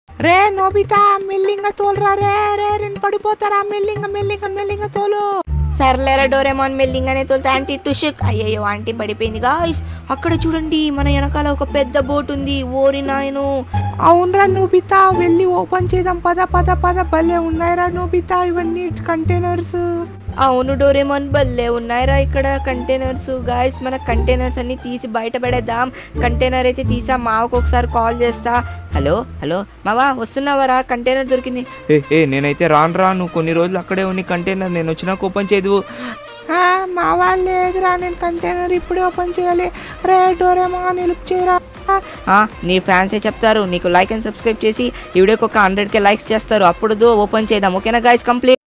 రే Nobita మెల్లింగా తోలురా రే రే నేను పడిపోతారా మెల్లింగా మెల్లింగా మెల్లింగా తోలు సర్లేరా డోరేమాన్ మెల్లింగానే తోలుతా ఆంటీ టుషుక్ అయ్యయ్యో ఆంటీ పడిపోయింది గాయ్స్ అక్కడ చూడండి మన వెనకాల ఒక పెద్ద బోట్ ఉంది ఓరి నాయను అవునరా నోబితా వెళ్ళి ఓపెన్ చేద్దాం పద పద పద భలే ఉన్నాయిరా నోబితా ఇవన్నీ కంటైనర్స్ అవును డోరేమాన్ భలే ఉన్నాయిరా ఇక్కడ కంటైనర్స్ గాయస్ మన కంటైనర్స్ అన్ని తీసి బయట పడేద్దాం కంటైనర్ అయితే తీసా మావకు ఒకసారి కాల్ చేస్తా హలో హలో మావా వస్తున్నావరా కంటైనర్ దొరికింది ఏ ఏ నేనైతే రాను రా నువ్వు కొన్ని రోజులు అక్కడే ఉన్ని కంటైనర్ నేను వచ్చినాక ఓపెన్ చేయదు ఆ, మా వాళ్ళు లేదురా నేను కంటైనర్ ఇప్పుడే ఓపెన్ చేయాలి రే డోరేమా నిలుపు చేయరా ఆ, నీ ఫ్యాన్సే చెప్తారు నీకు లైక్ అండ్ సబ్స్క్రైబ్ చేసి ఈ వీడియోకి ఒక హండ్రెడ్ కే లైక్స్ చేస్తారు అప్పుడు ఓపెన్ చేద్దాం ఓకేనా గాయస్ కంప్లీట్